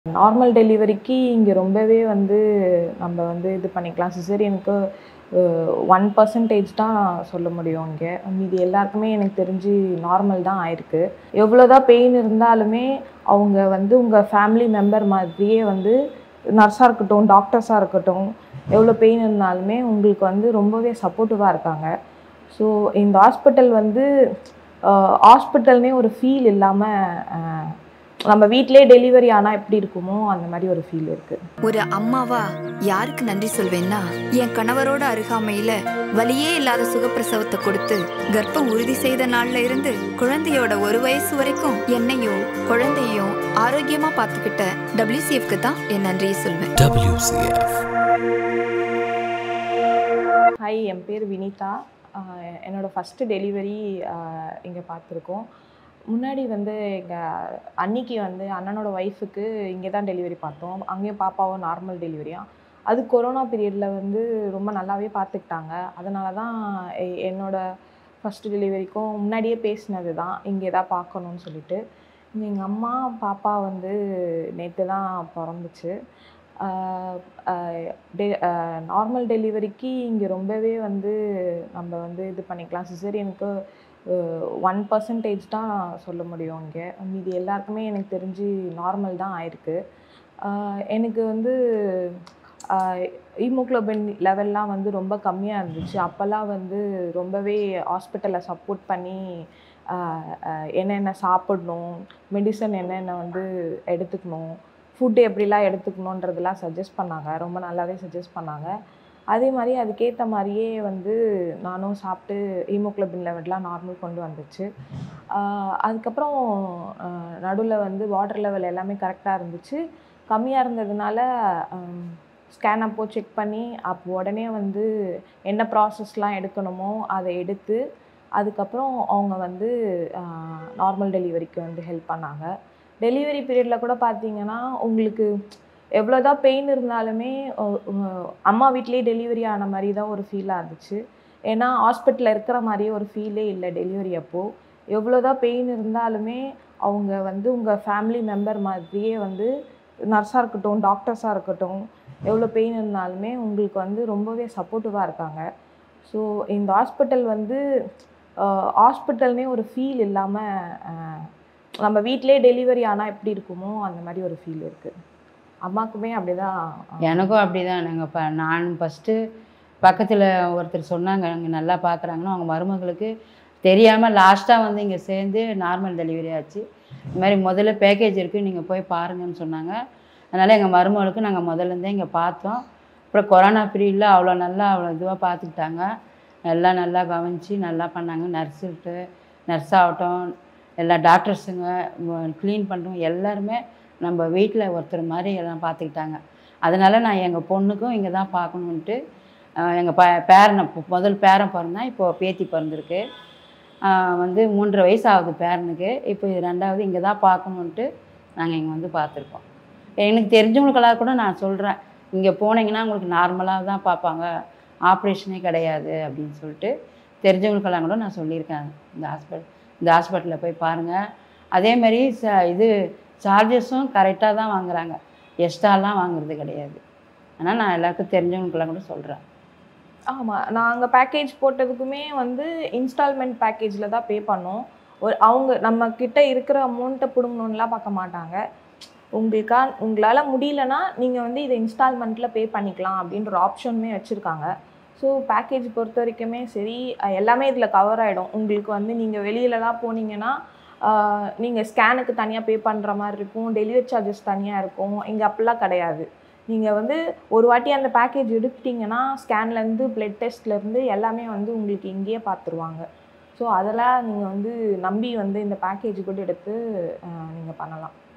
Normal டெலிவரிக்கு இங்கே ரொம்பவே வந்து நம்ம வந்து இது பண்ணிக்கலாம் சிசேரியனுக்கு ஒன் பர்சன்டேஜ் தான் சொல்ல முடியும் இங்கே மீதி எல்லாருக்குமே எனக்கு தெரிஞ்சு நார்மல் தான் ஆயிருக்கு எவ்வளோதான் பெயின் இருந்தாலுமே அவங்க வந்து உங்கள் ஃபேமிலி மெம்பர் மாதிரியே வந்து நர்ஸாக இருக்கட்டும் டாக்டர்ஸாக இருக்கட்டும் எவ்வளோ பெயின் இருந்தாலுமே உங்களுக்கு வந்து ரொம்பவே சப்போர்ட்டிவாக இருக்காங்க ஸோ இந்த ஹாஸ்பிட்டல் வந்து ஹாஸ்பிட்டல்னே ஒரு ஃபீல் இல்லாமல் நம்ம வீட்டிலே டெலிவரி ஆனால் எப்படி இருக்குமோ அந்த மாதிரி ஒரு ஃபீல் இருக்குது ஒரு அம்மாவா யாருக்கு நன்றி சொல்வேன்னா என் கணவரோட அருகாமையில வலியே இல்லாத சுகப்பிரசவத்தை கொடுத்து கர்ப்பம் உறுதி செய்த நாள்ல இருந்து குழந்தையோட ஒரு வயசு வரைக்கும் என்னையும் குழந்தையும் ஆரோக்கியமா பார்த்துக்கிட்ட டபிள்யூசிஎஃப்க்கு தான் என் நன்றியை சொல்வேன் WCF. ஹாய் என் பேர் வினிதா ஆஹ் என்னோட ஃபஸ்ட்டு டெலிவரி இங்கே பார்த்துருக்கோம் முன்னாடி வந்து எங்கள் அன்னிக்கு வந்து அண்ணனோட ஒய்ஃபுக்கு இங்கே தான் டெலிவரி பார்த்தோம் அங்கேயும் பாப்பாவும் நார்மல் டெலிவரியா அது கொரோனா பீரியடில் வந்து ரொம்ப நல்லாவே பார்த்துக்கிட்டாங்க அதனால தான் எ- என்னோட ஃபஸ்ட்டு டெலிவரிக்கும் முன்னாடியே பேசினது தான் இங்கே தான் பார்க்கணுன்னு சொல்லிட்டு எங்கள் அம்மா பாப்பா வந்து நேற்று தான் பிறந்துச்சு நார்மல் டெலிவரிக்கு இங்கே ரொம்பவே வந்து நம்ம வந்து இது பண்ணிக்கலாம் சிசேரியனுக்கு ஒன் பர்சன்டேஜ் தான் சொல்ல முடியும் இங்கே மீதி எல்லாருக்குமே எனக்கு தெரிஞ்சு நார்மல் தான் ஆயிருக்கு ஆஹ் எனக்கு வந்து ஹீமோக்ளோபின் லெவல்லாம் வந்து ரொம்ப கம்மியாக இருந்துச்சு அப்போல்லாம் வந்து ரொம்பவே ஹாஸ்பிட்டலில் சப்போர்ட் பண்ணி ஆஹ் ஆஹ் என்னென்ன சாப்பிடணும் மெடிசன் என்னென்ன வந்து எடுத்துக்கணும் ஃபுட்டு எப்படிலாம் எடுத்துக்கணுன்றதெல்லாம் சஜஸ்ட் பண்ணாங்க ரொம்ப நல்லாவே சஜஸ்ட் பண்ணாங்க அதே மாதிரி அதுக்கேற்ற மாதிரியே வந்து நானும் சாப்பிட்டு ஹீமோக்ளோபின் லெவல்லாம் நார்மல் கொண்டு வந்துச்சு ஆஹ் அதுக்கப்புறம் நடுவில் வந்து வாட்டர் லெவல் எல்லாமே கரெக்டாக இருந்துச்சு கம்மியாக இருந்ததுனால ஸ்கேன் அப்போ செக் பண்ணி அப்போ உடனே வந்து என்ன ப்ராசஸ்லாம் எடுக்கணுமோ அதை எடுத்து அதுக்கப்புறம் அவங்க வந்து நார்மல் டெலிவரிக்கு வந்து ஹெல்ப் பண்ணாங்க டெலிவரி பீரியடில் கூட பார்த்தீங்கன்னா உங்களுக்கு எவ்வளோதான் பெயின் இருந்தாலுமே ஒ- ஒ- அம்மா வீட்லேயே டெலிவரி ஆன மாதிரி தான் ஒரு ஃபீலாக இருந்துச்சு ஏன்னா ஹாஸ்பிட்டலில் இருக்கிற மாதிரியே ஒரு ஃபீலே இல்லை டெலிவரி அப்போது எவ்வளோதான் பெயின் இருந்தாலுமே அவங்க வந்து உங்கள் ஃபேமிலி மெம்பர் மாதிரியே வந்து நர்ஸாக இருக்கட்டும் டாக்டர்ஸாக இருக்கட்டும் எவ்வளோ பெயின் இருந்தாலுமே உங்களுக்கு வந்து ரொம்பவே சப்போர்ட்டிவாக இருக்காங்க ஸோ இந்த ஹாஸ்பிட்டல் வந்து ஹாஸ்பிட்டல்னே ஒரு ஃபீல் இல்லாமல் நம்ம வீட்டிலே டெலிவரி ஆனால் எப்படி இருக்குமோ அந்த மாதிரி ஒரு ஃபீல் இருக்குது அம்மாக்குமே அப்படிதான் எனக்கும் அப்படி தான் நாங்கள் இப்போ நான் ஃபஸ்ட்டு பக்கத்தில் ஒருத்தர் சொன்னாங்க அங்கே நல்லா பார்க்குறாங்கன்னா அவங்க மருமகளுக்கு தெரியாமல் லாஸ்ட்டாக வந்து இங்கே சேர்ந்து நார்மல் டெலிவரி ஆச்சு இந்த மாதிரி முதல்ல பேக்கேஜ் இருக்குது நீங்கள் போய் பாருங்கன்னு சொன்னாங்க அதனால் எங்கள் மருமகளுக்கு நாங்கள் முதல்ல இருந்தே இங்கே பார்த்தோம் அப்புறம் கொரோனா பீரியடில் அவ்வளோ நல்லா அவ்வளோ இதுவாக பார்த்துக்கிட்டாங்க எல்லாம் நல்லா கவனித்து நல்லா பண்ணாங்க நர்ஸுட்டு நர்ஸ் ஆகட்டும் எல்லா டாக்டர்ஸுங்க க்ளீன் பண்ணுறவங்க எல்லாருமே நம்ம வீட்டில் ஒருத்தர் மாதிரி எல்லாம் பார்த்துக்கிட்டாங்க அதனால் நான் எங்கள் பொண்ணுக்கும் இங்கே தான் பார்க்கணுன்ட்டு எங்கள் ப பேரனை இப்போ முதல் பேரன் பிறந்தான் இப்போது பேத்தி பிறந்திருக்கு ஆஹ் வந்து மூன்றரை வயசு ஆகுது பேரனுக்கு இப்போ இது ரெண்டாவது இங்கே தான் பார்க்கணுன்ட்டு நாங்கள் இங்கே வந்து பார்த்துருக்கோம் எனக்கு தெரிஞ்சவங்களுக்கெல்லாம் கூட நான் சொல்கிறேன் இங்கே போனீங்கன்னா உங்களுக்கு நார்மலாக தான் பார்ப்பாங்க ஆப்ரேஷனே கிடையாது அப்படின்னு சொல்லிட்டு தெரிஞ்சவங்களுக்கெல்லாம் கூட நான் சொல்லியிருக்கேன் இந்த ஹாஸ்பிட்டல் இந்த ஹாஸ்பிட்டலில் போய் பாருங்கள் அதேமாரி ச இது சார்ஜஸும் கரெக்டாக தான் வாங்குறாங்க எக்ஸ்ட்ராலாம் வாங்குறது கிடையாது ஆனால் நான் எல்லாருக்கும் தெரிஞ்சவங்களுக்கெல்லாம் கூட சொல்கிறேன் ஆமாம் நாங்கள் பேக்கேஜ் போட்டதுக்குமே வந்து இன்ஸ்டால்மெண்ட் பேக்கேஜில் தான் பே பண்ணோம் ஒரு அவங்க நம்ம கிட்ட இருக்கிற அமௌண்ட்டை பிடுங்கணுன்னுலாம் பார்க்க மாட்டாங்க உங்களுக்கா உங்களால் முடியலன்னா நீங்கள் வந்து இதை இன்ஸ்டால்மெண்ட்டில் பே பண்ணிக்கலாம் அப்படின்ற ஒரு ஆப்ஷனுமே வச்சுருக்காங்க ஸோ பேக்கேஜ் பொறுத்த வரைக்குமே சரி அஹ் எல்லாமே இதில் கவர் ஆகிடும் உங்களுக்கு வந்து நீங்கள் வெளியிலலாம் போனீங்கன்னா நீங்கள் ஸ்கேனுக்கு தனியாக பே பண்ணுற மாதிரி இருக்கும் டெலிவரி சார்ஜஸ் தனியாக இருக்கும் இங்கே அப்படிலாம் கிடையாது நீங்கள் வந்து ஒரு வாட்டி அந்த பேக்கேஜ் எடுத்துட்டிங்கன்னா ஸ்கேன்லேருந்து பிளட் டெஸ்ட்லேருந்து எல்லாமே வந்து உங்களுக்கு இங்கேயே பார்த்துருவாங்க ஸோ அதெல்லாம் நீங்கள் வந்து நம்பி வந்து இந்த பேக்கேஜ் கூட எடுத்து நீங்கள் பண்ணலாம்